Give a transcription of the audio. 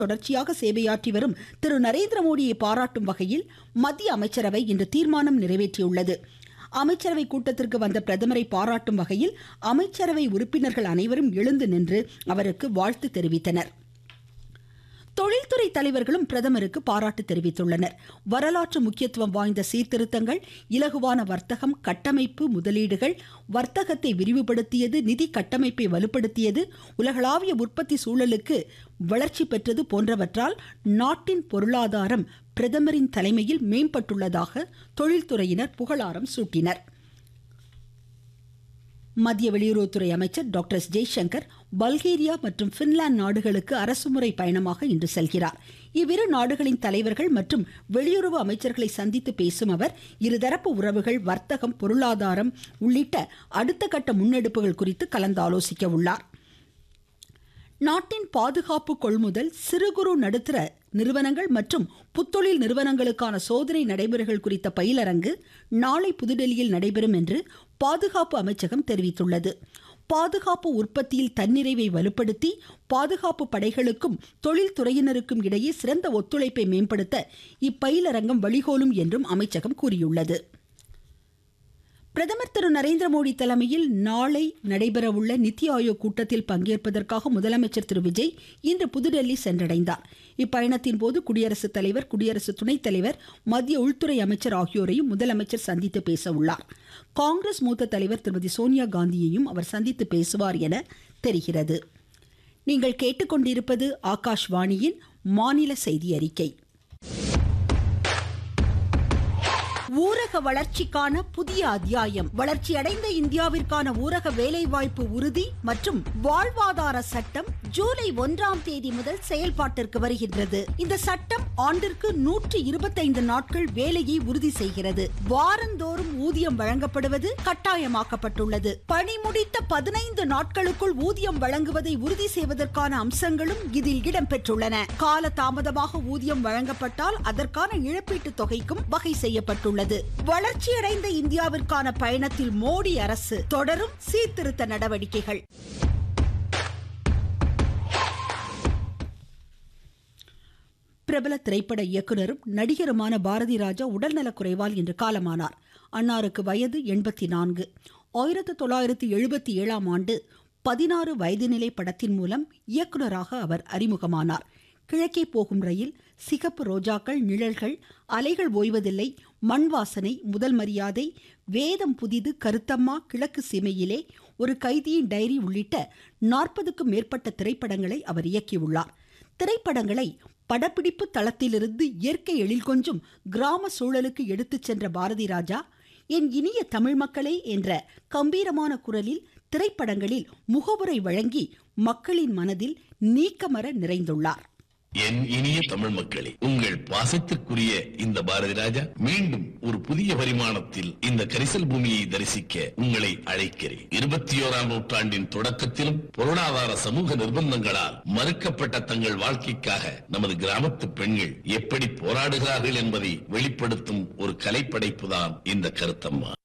தொடர்ச்சியாக சேவையாற்றி வரும் திரு நரேந்திர மோடியை பாராட்டும் வகையில் மத்திய அமைச்சரவை இன்று தீர்மானம் நிறைவேற்றியுள்ளது அமைச்சரவை கூட்டத்திற்கு வந்த பிரதமரை பாராட்டும் வகையில் அமைச்சரவை உறுப்பினர்கள் அனைவரும் எழுந்து நின்று அவருக்கு வாழ்த்து தெரிவித்தனர் தொழில்துறை தலைவர்களும் பிரதமருக்கு பாராட்டு தெரிவித்துள்ளனர் வரலாற்று முக்கியத்துவம் வாய்ந்த சீர்திருத்தங்கள் இலகுவான வர்த்தகம் கட்டமைப்பு முதலீடுகள் வர்த்தகத்தை விரிவுபடுத்தியது நிதி கட்டமைப்பை வலுப்படுத்தியது உலகளாவிய உற்பத்தி சூழலுக்கு வளர்ச்சி பெற்றது போன்றவற்றால் நாட்டின் பொருளாதாரம் பிரதமரின் தலைமையில் மேம்பட்டுள்ளதாக தொழில்துறையினர் புகழாரம் சூட்டினர் மத்திய வெளியுறவுத்துறை அமைச்சர் டாக்டர் எஸ் ஜெய்சங்கர் பல்கேரியா மற்றும் பின்லாந்து நாடுகளுக்கு அரசுமுறை பயணமாக இன்று செல்கிறார் இவ்விரு நாடுகளின் தலைவர்கள் மற்றும் வெளியுறவு அமைச்சர்களை சந்தித்து பேசும் அவர் இருதரப்பு உறவுகள் வர்த்தகம் பொருளாதாரம் உள்ளிட்ட அடுத்த கட்ட முன்னெடுப்புகள் குறித்து கலந்தாலோசிக்க உள்ளார் நாட்டின் பாதுகாப்பு கொள்முதல் சிறு குறு நடுத்தர நிறுவனங்கள் மற்றும் புத்தொழில் நிறுவனங்களுக்கான சோதனை நடைமுறைகள் குறித்த பயிலரங்கு நாளை புதுடெல்லியில் நடைபெறும் என்று பாதுகாப்பு அமைச்சகம் தெரிவித்துள்ளது பாதுகாப்பு உற்பத்தியில் தன்னிறைவை வலுப்படுத்தி பாதுகாப்பு படைகளுக்கும் தொழில்துறையினருக்கும் இடையே சிறந்த ஒத்துழைப்பை மேம்படுத்த இப்பயிலரங்கம் வழிகோலும் என்றும் அமைச்சகம் கூறியுள்ளது பிரதமர் திரு நரேந்திர மோடி தலைமையில் நாளை நடைபெறவுள்ள நித்தி ஆயோக் கூட்டத்தில் பங்கேற்பதற்காக முதலமைச்சர் திரு விஜய் இன்று புதுடெல்லி சென்றடைந்தார் இப்பயணத்தின் போது குடியரசுத் தலைவர் குடியரசு துணைத் தலைவர் மத்திய உள்துறை அமைச்சர் ஆகியோரையும் முதலமைச்சர் சந்தித்து பேச உள்ளார் காங்கிரஸ் மூத்த தலைவர் திருமதி சோனியா காந்தியையும் அவர் சந்தித்து பேசுவார் என தெரிகிறது நீங்கள் கேட்டுக்கொண்டிருப்பது ஆகாஷ்வாணியின் மாநில செய்தி அறிக்கை ஊரக வளர்ச்சிக்கான புதிய அத்தியாயம் வளர்ச்சியடைந்த இந்தியாவிற்கான ஊரக வேலைவாய்ப்பு உறுதி மற்றும் வாழ்வாதார சட்டம் ஜூலை ஒன்றாம் தேதி முதல் செயல்பாட்டிற்கு வருகின்றது இந்த சட்டம் ஆண்டிற்கு நூற்றி இருபத்தைந்து நாட்கள் வேலையை உறுதி செய்கிறது வாரந்தோறும் ஊதியம் வழங்கப்படுவது கட்டாயமாக்கப்பட்டுள்ளது பணி முடித்த பதினைந்து நாட்களுக்குள் ஊதியம் வழங்குவதை உறுதி செய்வதற்கான அம்சங்களும் இதில் இடம்பெற்றுள்ளன கால தாமதமாக ஊதியம் வழங்கப்பட்டால் அதற்கான இழப்பீட்டுத் தொகைக்கும் வகை செய்யப்பட்டுள்ளது உள்ளது வளர்ச்சியடைந்த இந்தியாவிற்கான பயணத்தில் மோடி அரசு தொடரும் சீர்திருத்த நடவடிக்கைகள் பிரபல திரைப்பட இயக்குனரும் நடிகருமான பாரதி ராஜா உடல்நலக் குறைவால் இன்று காலமானார் அன்னாருக்கு வயது எண்பத்தி நான்கு ஆயிரத்தி தொள்ளாயிரத்தி எழுபத்தி ஏழாம் ஆண்டு பதினாறு வயது நிலை படத்தின் மூலம் இயக்குனராக அவர் அறிமுகமானார் கிழக்கே போகும் ரயில் சிகப்பு ரோஜாக்கள் நிழல்கள் அலைகள் ஓய்வதில்லை மண் வாசனை முதல் மரியாதை வேதம் புதிது கருத்தம்மா கிழக்கு சீமையிலே ஒரு கைதியின் டைரி உள்ளிட்ட நாற்பதுக்கும் மேற்பட்ட திரைப்படங்களை அவர் இயக்கியுள்ளார் திரைப்படங்களை படப்பிடிப்பு தளத்திலிருந்து இயற்கை எழில் கொஞ்சும் கிராம சூழலுக்கு எடுத்துச் சென்ற பாரதி ராஜா என் இனிய தமிழ் மக்களே என்ற கம்பீரமான குரலில் திரைப்படங்களில் முகவுரை வழங்கி மக்களின் மனதில் நீக்கமர நிறைந்துள்ளார் என் இனிய தமிழ் மக்களே உங்கள் பாசத்திற்குரிய இந்த பாரதி ராஜா மீண்டும் ஒரு புதிய பரிமாணத்தில் இந்த கரிசல் பூமியை தரிசிக்க உங்களை அழைக்கிறேன் இருபத்தி ஓராம் நூற்றாண்டின் தொடக்கத்திலும் பொருளாதார சமூக நிர்பந்தங்களால் மறுக்கப்பட்ட தங்கள் வாழ்க்கைக்காக நமது கிராமத்து பெண்கள் எப்படி போராடுகிறார்கள் என்பதை வெளிப்படுத்தும் ஒரு கலைப்படைப்புதான் இந்த கருத்தம்மா